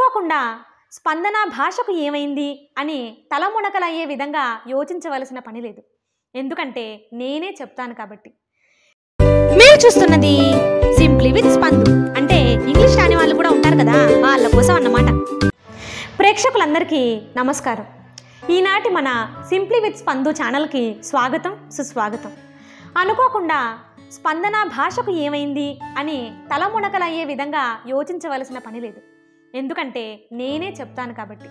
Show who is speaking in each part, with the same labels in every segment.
Speaker 1: అనుకోకుండా స్పందన భాషకు ఏమైంది అని తలమునకలయ్యే విధంగా యోచించవలసిన పని లేదు ఎందుకంటే నేనే చెప్తాను కాబట్టి మీరు చూస్తున్నది సింప్లీ విత్ స్పందు అంటే ఇంగ్లీష్ రాని వాళ్ళు కూడా ఉంటారు కదా వాళ్ళ కోసం అన్నమాట ప్రేక్షకులందరికీ నమస్కారం ఈనాటి మన సింప్లీ విత్ స్పందు ఛానల్కి స్వాగతం సుస్వాగతం అనుకోకుండా స్పందన భాషకు ఏమైంది అని తలమునకలయ్యే విధంగా యోచించవలసిన పని లేదు ఎందుకంటే నేనే చెప్తాను కాబట్టి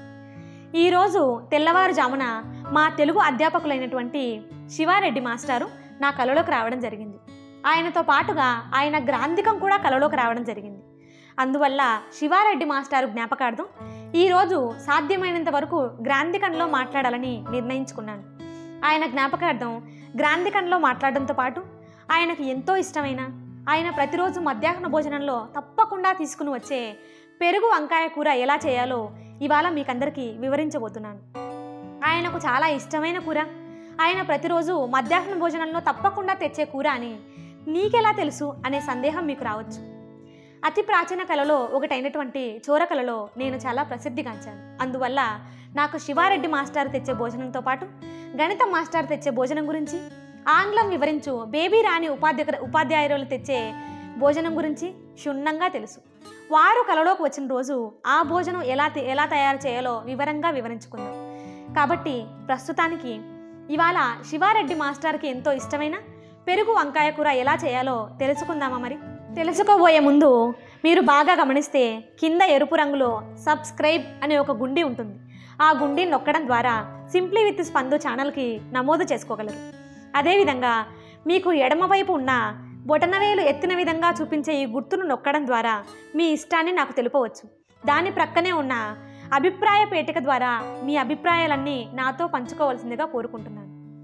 Speaker 1: ఈరోజు తెల్లవారుజామున మా తెలుగు అధ్యాపకులైనటువంటి శివారెడ్డి మాస్టారు నా కలలోకి రావడం జరిగింది ఆయనతో పాటుగా ఆయన గ్రాంధికం కూడా కలలోకి రావడం జరిగింది అందువల్ల శివారెడ్డి మాస్టారు జ్ఞాపకార్థం ఈరోజు సాధ్యమైనంత వరకు గ్రాంధికంలో మాట్లాడాలని నిర్ణయించుకున్నాను ఆయన జ్ఞాపకార్థం గ్రాంధికంలో మాట్లాడడంతో పాటు ఆయనకు ఎంతో ఇష్టమైన ఆయన ప్రతిరోజు మధ్యాహ్న భోజనంలో తప్పకుండా తీసుకుని వచ్చే పెరుగు వంకాయ కూర ఎలా చేయాలో ఇవాళ మీకందరికీ వివరించబోతున్నాను ఆయనకు చాలా ఇష్టమైన కూర ఆయన ప్రతిరోజు మధ్యాహ్న భోజనంలో తప్పకుండా తెచ్చే కూర అని నీకెలా తెలుసు అనే సందేహం మీకు రావచ్చు అతి ప్రాచీన కళలో ఒకటైనటువంటి చోరకళలో నేను చాలా ప్రసిద్ధిగాంచాను అందువల్ల నాకు శివారెడ్డి మాస్టర్ తెచ్చే భోజనంతో పాటు గణిత మాస్టర్ తెచ్చే భోజనం గురించి ఆంగ్లం వివరించు బేబీ రాణి ఉపాధ్యాయ ఉపాధ్యాయులు తెచ్చే భోజనం గురించి క్షుణ్ణంగా తెలుసు వారు కలలోకి వచ్చిన రోజు ఆ భోజనం ఎలా తే- ఎలా తయారు చేయాలో వివరంగా వివరించుకుందాం కాబట్టి ప్రస్తుతానికి ఇవాళ శివారెడ్డి మాస్టర్కి ఎంతో ఇష్టమైన పెరుగు వంకాయ కూర ఎలా చేయాలో తెలుసుకుందామా మరి తెలుసుకోబోయే ముందు మీరు బాగా గమనిస్తే కింద ఎరుపు రంగులో సబ్స్క్రైబ్ అనే ఒక గుండి ఉంటుంది ఆ గుండిని నొక్కడం ద్వారా సింప్లీ విత్ స్పందు ఛానల్కి నమోదు చేసుకోగలరు అదేవిధంగా మీకు ఎడమవైపు ఉన్న బొటనవేలు ఎత్తిన విధంగా చూపించే ఈ గుర్తును నొక్కడం ద్వారా మీ ఇష్టాన్ని నాకు తెలుపవచ్చు దాని ప్రక్కనే ఉన్న అభిప్రాయ పేటిక ద్వారా మీ అభిప్రాయాలన్నీ నాతో పంచుకోవాల్సిందిగా కోరుకుంటున్నాను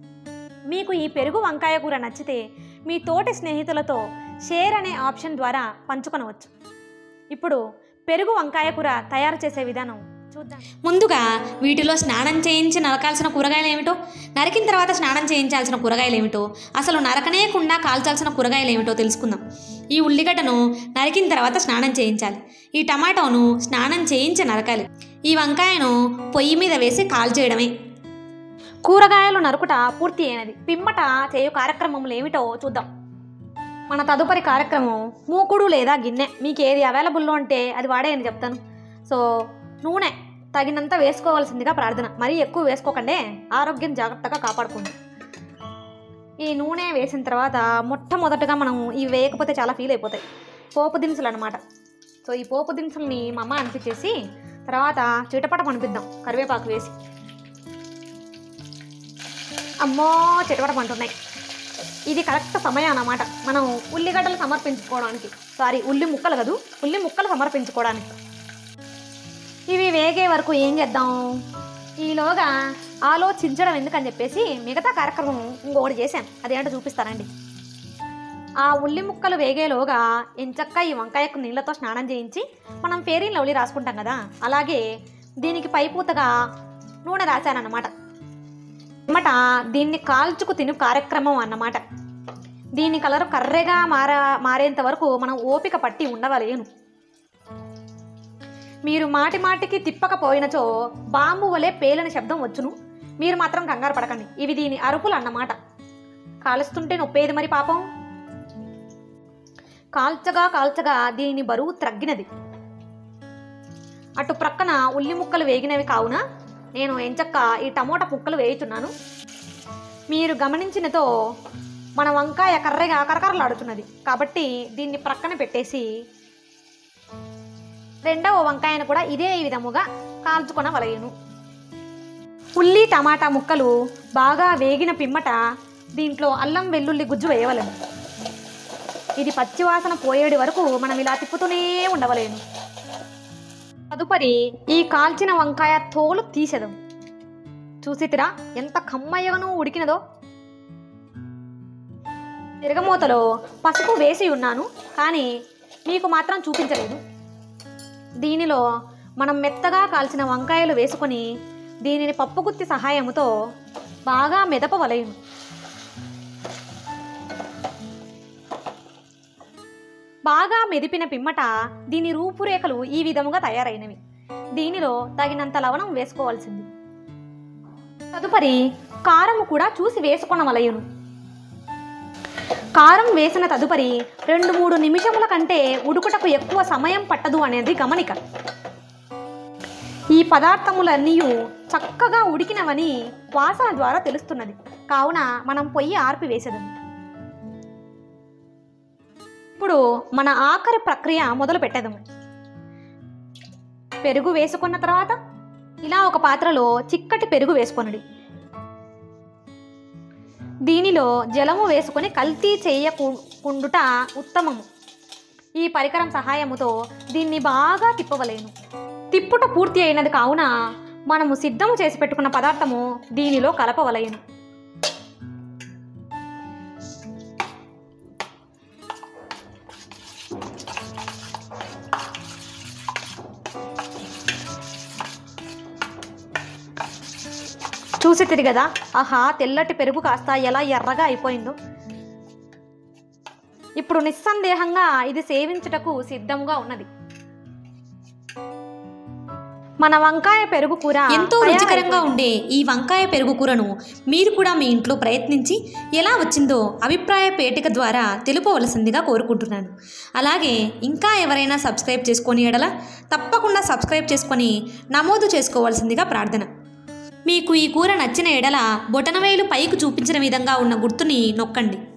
Speaker 1: మీకు ఈ పెరుగు వంకాయ కూర నచ్చితే మీ తోటి స్నేహితులతో షేర్ అనే ఆప్షన్ ద్వారా పంచుకొనవచ్చు ఇప్పుడు పెరుగు వంకాయ కూర తయారు చేసే విధానం చూద్దాం
Speaker 2: ముందుగా వీటిలో స్నానం చేయించి నరకాల్సిన కూరగాయలు ఏమిటో నరికిన తర్వాత స్నానం చేయించాల్సిన కూరగాయలు ఏమిటో అసలు నరకనేయకుండా కాల్చాల్సిన కూరగాయలు ఏమిటో తెలుసుకుందాం ఈ ఉల్లిగడ్డను నరికిన తర్వాత స్నానం చేయించాలి ఈ టమాటోను స్నానం చేయించి నరకాలి ఈ వంకాయను పొయ్యి మీద వేసి కాల్చేయడమే
Speaker 1: కూరగాయలు నరుకుట పూర్తి అయినది పిమ్మట చేయు కార్యక్రమములు ఏమిటో చూద్దాం మన తదుపరి కార్యక్రమం మూకుడు లేదా గిన్నె మీకు ఏది అవైలబుల్లో ఉంటే అది వాడేయని చెప్తాను సో నూనె తగినంత వేసుకోవాల్సిందిగా ప్రార్థన మరీ ఎక్కువ వేసుకోకండి ఆరోగ్యం జాగ్రత్తగా కాపాడుకోండి ఈ నూనె వేసిన తర్వాత మొట్టమొదటగా మనం ఇవి వేయకపోతే చాలా ఫీల్ అయిపోతాయి పోపు దినుసులు అనమాట సో ఈ పోపు దినుసుల్ని మా అమ్మ అనిపించేసి తర్వాత చిటపట పంపిద్దాం కరివేపాకు వేసి అమ్మో చిటపట పంటున్నాయి ఇది కరెక్ట్ సమయం అన్నమాట మనం ఉల్లిగడ్డలు సమర్పించుకోవడానికి సారీ ఉల్లి ముక్కలు కదూ ఉల్లి ముక్కలు సమర్పించుకోవడానికి ఇవి వేగే వరకు ఏం చేద్దాం ఈలోగా ఆలోచించడం ఎందుకని చెప్పేసి మిగతా కార్యక్రమం ఇంకొకటి చేశాను అదేంటో చూపిస్తానండి ఆ ఉల్లి ముక్కలు వేగేలోగా ఎంచక్క ఈ వంకాయకు నీళ్ళతో స్నానం చేయించి మనం ఫేరీన్ లవ్లీ రాసుకుంటాం కదా అలాగే దీనికి పైపూతగా నూనె రాశానన్నమాట అన్నమాట దీన్ని కాల్చుకు తిను కార్యక్రమం అన్నమాట దీని కలర్ కర్రెగా మార మారేంత వరకు మనం ఓపిక పట్టి ఉండవలేను మీరు మాటి మాటికి తిప్పకపోయినచో బాంబు వలె పేలని శబ్దం వచ్చును మీరు మాత్రం కంగారు పడకండి ఇవి దీని అరుపులు అన్నమాట కాలుస్తుంటే నొప్పేది మరి పాపం కాల్చగా కాల్చగా దీని బరువు త్రగ్గినది అటు ప్రక్కన ఉల్లి ముక్కలు వేగినవి కావున నేను ఎంచక్క ఈ టమోటా ముక్కలు వేయుచున్నాను మీరు గమనించినతో మన వంకాయ కర్రగా కరకరలాడుతున్నది కాబట్టి దీన్ని ప్రక్కన పెట్టేసి రెండవ వంకాయను కూడా ఇదే విధముగా కాల్చుకొనవలయును ఉల్లి టమాటా ముక్కలు బాగా వేగిన పిమ్మట దీంట్లో అల్లం వెల్లుల్లి గుజ్జు వేయవలను ఇది పచ్చివాసన పోయేడి వరకు మనం ఇలా తిప్పుతూనే ఉండవలేను తదుపరి ఈ కాల్చిన వంకాయ తోలు తీసేదం చూసితిరా ఎంత కమ్మయ్యగానూ ఉడికినదో తిరగమూతలో పసుపు వేసి ఉన్నాను కానీ మీకు మాత్రం చూపించలేదు దీనిలో మనం మెత్తగా కాల్చిన వంకాయలు వేసుకొని దీనిని పప్పుగుత్తి సహాయముతో బాగా మెదపవలయును బాగా మెదిపిన పిమ్మట దీని రూపురేఖలు ఈ విధముగా తయారైనవి దీనిలో తగినంత లవణం వేసుకోవాల్సింది తదుపరి కారం కూడా చూసి వేసుకొనవలయును కారం వేసిన తదుపరి రెండు మూడు నిమిషముల కంటే ఉడుకుటకు ఎక్కువ సమయం పట్టదు అనేది గమనిక ఈ పదార్థములన్నీ చక్కగా ఉడికినవని వాసన ద్వారా తెలుస్తున్నది కావున మనం పొయ్యి ఆర్పివేసేదాం ఇప్పుడు మన ఆఖరి ప్రక్రియ మొదలు పెట్టేదాము పెరుగు వేసుకున్న తర్వాత ఇలా ఒక పాత్రలో చిక్కటి పెరుగు వేసుకొనడి దీనిలో జలము వేసుకొని కల్తీ చేయకుండుట ఉత్తమము ఈ పరికరం సహాయముతో దీన్ని బాగా తిప్పవలేను తిప్పుట పూర్తి అయినది కావున మనము సిద్ధము చేసి పెట్టుకున్న పదార్థము దీనిలో కలపవలయను చూసి తిరిగదా ఆహా తెల్లటి పెరుగు కాస్త ఎలా ఎర్రగా అయిపోయిందో ఇప్పుడు నిస్సందేహంగా ఇది సేవించుటకు సిద్ధంగా ఉన్నది మన వంకాయ పెరుగు కూర
Speaker 2: ఎంతో
Speaker 1: తయారైపోయింది.
Speaker 2: రుచికరంగా ఉండే ఈ వంకాయ పెరుగు కూరను మీరు కూడా మీ ఇంట్లో ప్రయత్నించి ఎలా వచ్చిందో అభిప్రాయ పేటిక ద్వారా తెలుపవలసిందిగా కోరుకుంటున్నాను అలాగే ఇంకా ఎవరైనా సబ్స్క్రైబ్ చేసుకొని ఎడల తప్పకుండా సబ్స్క్రైబ్ చేసుకొని నమోదు చేసుకోవాల్సిందిగా ప్రార్థన మీకు ఈ కూర నచ్చిన ఎడల బొటనవేలు పైకి చూపించిన విధంగా ఉన్న గుర్తుని నొక్కండి